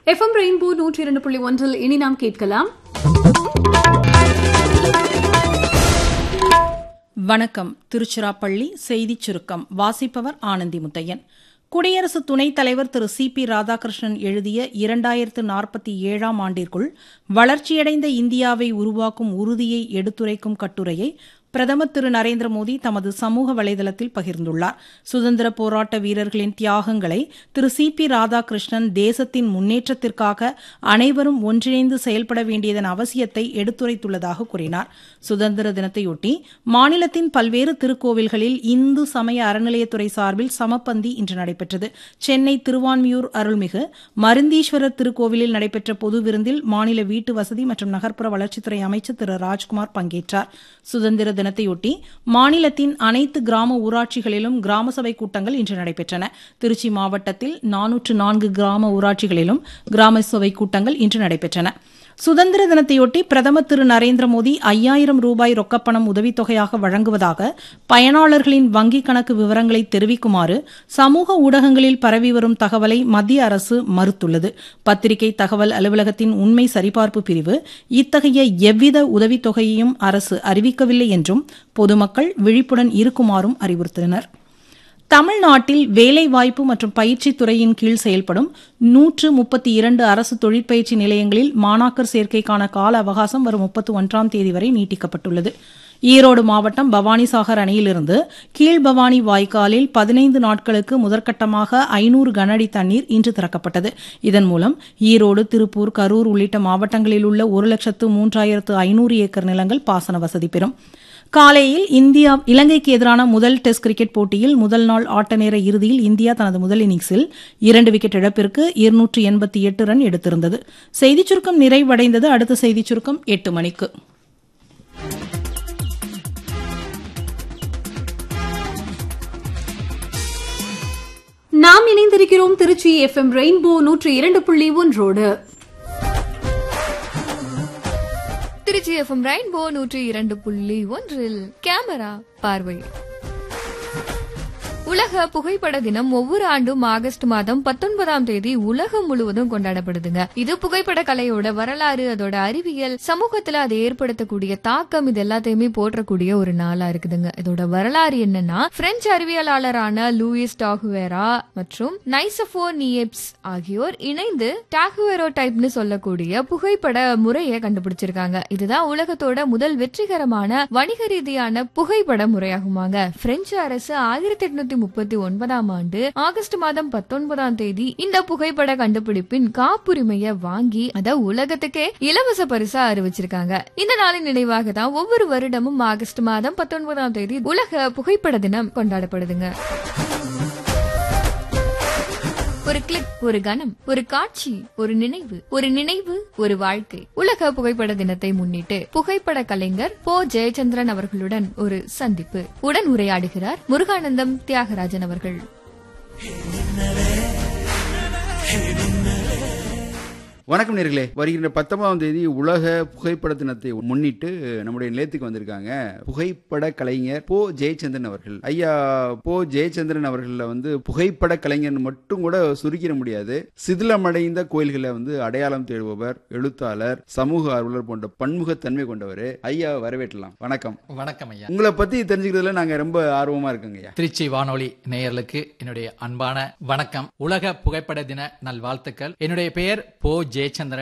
FM rainbow நூற்றி இரண்டு புள்ளி ஒன்றில் இனி நாம் கேட்கலாம் வணக்கம் திருச்சிராப்பள்ளி செய்திச் சுருக்கம் வாசிப்பவர் ஆனந்தி முத்தையன் குடியரசு துணைத் தலைவர் திரு சி பி ராதாகிருஷ்ணன் எழுதிய இரண்டாயிரத்து நாற்பத்தி ஏழாம் ஆண்டிற்குள் வளர்ச்சியடைந்த இந்தியாவை உருவாக்கும் உறுதியை எடுத்துரைக்கும் கட்டுரையை பிரதமர் திரு நரேந்திர மோடி தமது சமூக வலைதளத்தில் பகிர்ந்துள்ளார் சுதந்திர போராட்ட வீரர்களின் தியாகங்களை திரு சி பி ராதாகிருஷ்ணன் தேசத்தின் முன்னேற்றத்திற்காக அனைவரும் ஒன்றிணைந்து செயல்பட வேண்டியதன் அவசியத்தை எடுத்துரைத்துள்ளதாக கூறினார் சுதந்திர தினத்தையொட்டி மாநிலத்தின் பல்வேறு திருக்கோவில்களில் இந்து சமய அறநிலையத்துறை சார்பில் சமப்பந்தி இன்று நடைபெற்றது சென்னை திருவான்மியூர் அருள்மிகு மருந்தீஸ்வரர் திருக்கோவிலில் நடைபெற்ற பொது விருந்தில் மாநில வீட்டு வசதி மற்றும் நகர்ப்புற வளர்ச்சித்துறை அமைச்சர் திரு ராஜ்குமார் பங்கேற்றார் சுதந்திர தினத்தையொட்டி மாநிலத்தின் அனைத்து கிராம ஊராட்சிகளிலும் கிராம சபை கூட்டங்கள் இன்று நடைபெற்றன திருச்சி மாவட்டத்தில் நானூற்று நான்கு கிராம ஊராட்சிகளிலும் கிராம சபை கூட்டங்கள் இன்று நடைபெற்றன சுதந்திர தினத்தையொட்டி பிரதமர் திரு நரேந்திர மோடி ஐயாயிரம் ரூபாய் ரொக்கப்பணம் உதவித்தொகையாக வழங்குவதாக பயனாளர்களின் வங்கிக் கணக்கு விவரங்களை தெரிவிக்குமாறு சமூக ஊடகங்களில் பரவி வரும் தகவலை மத்திய அரசு மறுத்துள்ளது பத்திரிகை தகவல் அலுவலகத்தின் உண்மை சரிபார்ப்பு பிரிவு இத்தகைய எவ்வித உதவித்தொகையையும் அரசு அறிவிக்கவில்லை என்றும் பொதுமக்கள் விழிப்புடன் இருக்குமாறும் அறிவுறுத்தினர் தமிழ்நாட்டில் வேலைவாய்ப்பு மற்றும் பயிற்சி துறையின் கீழ் செயல்படும் நூற்று முப்பத்தி இரண்டு அரசு தொழிற்பயிற்சி நிலையங்களில் மாணாக்கர் சேர்க்கைக்கான கால அவகாசம் வரும் முப்பத்தி ஒன்றாம் தேதி வரை நீட்டிக்கப்பட்டுள்ளது ஈரோடு மாவட்டம் பவானிசாகர் அணையிலிருந்து கீழ்பவானி வாய்க்காலில் பதினைந்து நாட்களுக்கு முதற்கட்டமாக ஐநூறு கனஅடி தண்ணீர் இன்று திறக்கப்பட்டது இதன் மூலம் ஈரோடு திருப்பூர் கரூர் உள்ளிட்ட மாவட்டங்களில் உள்ள ஒரு லட்சத்து மூன்றாயிரத்து ஐநூறு ஏக்கர் நிலங்கள் பாசன வசதி பெறும் காலையில் இந்தியா இலங்கைக்கு எதிரான முதல் டெஸ்ட் கிரிக்கெட் போட்டியில் முதல் நாள் ஆட்ட நேர இறுதியில் இந்தியா தனது முதல் இன்னிங்ஸில் இரண்டு விக்கெட் இழப்பிற்கு இருநூற்று எண்பத்தி எட்டு ரன் எடுத்திருந்தது செய்திச் சுருக்கம் நிறைவடைந்தது அடுத்த செய்திச் சுருக்கம் எட்டு மணிக்கு நாம் இணைந்திருக்கிறோம் திருச்சி எஃப்எம் ரெயின்போ நூற்றி இரண்டு புள்ளி ஒன்றோடு திருச்சி எஃப்எம் ரெயின்போ நூற்றி இரண்டு புள்ளி ஒன்றில் கேமரா பார்வை உலக புகைப்பட தினம் ஒவ்வொரு ஆண்டும் ஆகஸ்ட் மாதம் பத்தொன்பதாம் தேதி உலகம் முழுவதும் கொண்டாடப்படுதுங்க இது புகைப்பட கலையோட வரலாறு அதோட அறிவியல் சமூகத்துல அது ஏற்படுத்தக்கூடிய தாக்கம் இது எல்லாத்தையுமே போற்றக்கூடிய ஒரு நாளா இருக்குதுங்க இதோட வரலாறு என்னன்னா பிரெஞ்சு அறிவியலாளரான லூயிஸ் டாகுவேரா மற்றும் நைசபோ நியப்ஸ் ஆகியோர் இணைந்து டாகுவேரோ டைப்னு சொல்லக்கூடிய புகைப்பட முறையை கண்டுபிடிச்சிருக்காங்க இதுதான் உலகத்தோட முதல் வெற்றிகரமான வணிக ரீதியான புகைப்பட முறையாகுமாங்க பிரெஞ்சு அரசு ஆயிரத்தி எட்நூத்தி முப்பத்தி ஒன்பதாம் ஆண்டு ஆகஸ்ட் மாதம் பத்தொன்பதாம் தேதி இந்த புகைப்பட கண்டுபிடிப்பின் காப்புரிமையை வாங்கி அத உலகத்துக்கே இலவச பரிசா அறிவிச்சிருக்காங்க இந்த நாளின் நினைவாக தான் ஒவ்வொரு வருடமும் ஆகஸ்ட் மாதம் பத்தொன்பதாம் தேதி உலக புகைப்பட தினம் கொண்டாடப்படுதுங்க ஒரு கிளிக் ஒரு கணம் ஒரு காட்சி ஒரு நினைவு ஒரு நினைவு ஒரு வாழ்க்கை உலக புகைப்பட தினத்தை முன்னிட்டு புகைப்பட கலைஞர் போ ஜெயச்சந்திரன் அவர்களுடன் ஒரு சந்திப்பு உடன் உரையாடுகிறார் முருகானந்தம் தியாகராஜன் அவர்கள் வணக்கம் நேர்களே வருகின்ற பத்தொன்பதாம் தேதி உலக புகைப்பட தினத்தை முன்னிட்டு நம்முடைய நிலையத்துக்கு வந்திருக்காங்க புகைப்பட கலைஞர் போ ஜெயச்சந்திரன் அவர்கள் ஐயா போ ஜெயச்சந்திரன் அவர்கள வந்து புகைப்பட கலைஞர் மட்டும் கூட சுருக்கிட முடியாது சிதிலமடைந்த கோயில்களை வந்து அடையாளம் தேடுபவர் எழுத்தாளர் சமூக ஆர்வலர் போன்ற பன்முகத்தன்மை கொண்டவர் ஐயா வரவேற்றலாம் வணக்கம் வணக்கம் ஐயா உங்களை பத்தி தெரிஞ்சுக்கிறதுல நாங்க ரொம்ப ஆர்வமா இருக்கோங்க ஐயா திருச்சி வானொலி நேயர்களுக்கு என்னுடைய அன்பான வணக்கம் உலக புகைப்பட தின நல்வாழ்த்துக்கள் என்னுடைய பெயர் போ ஜெயச்சந்திரன்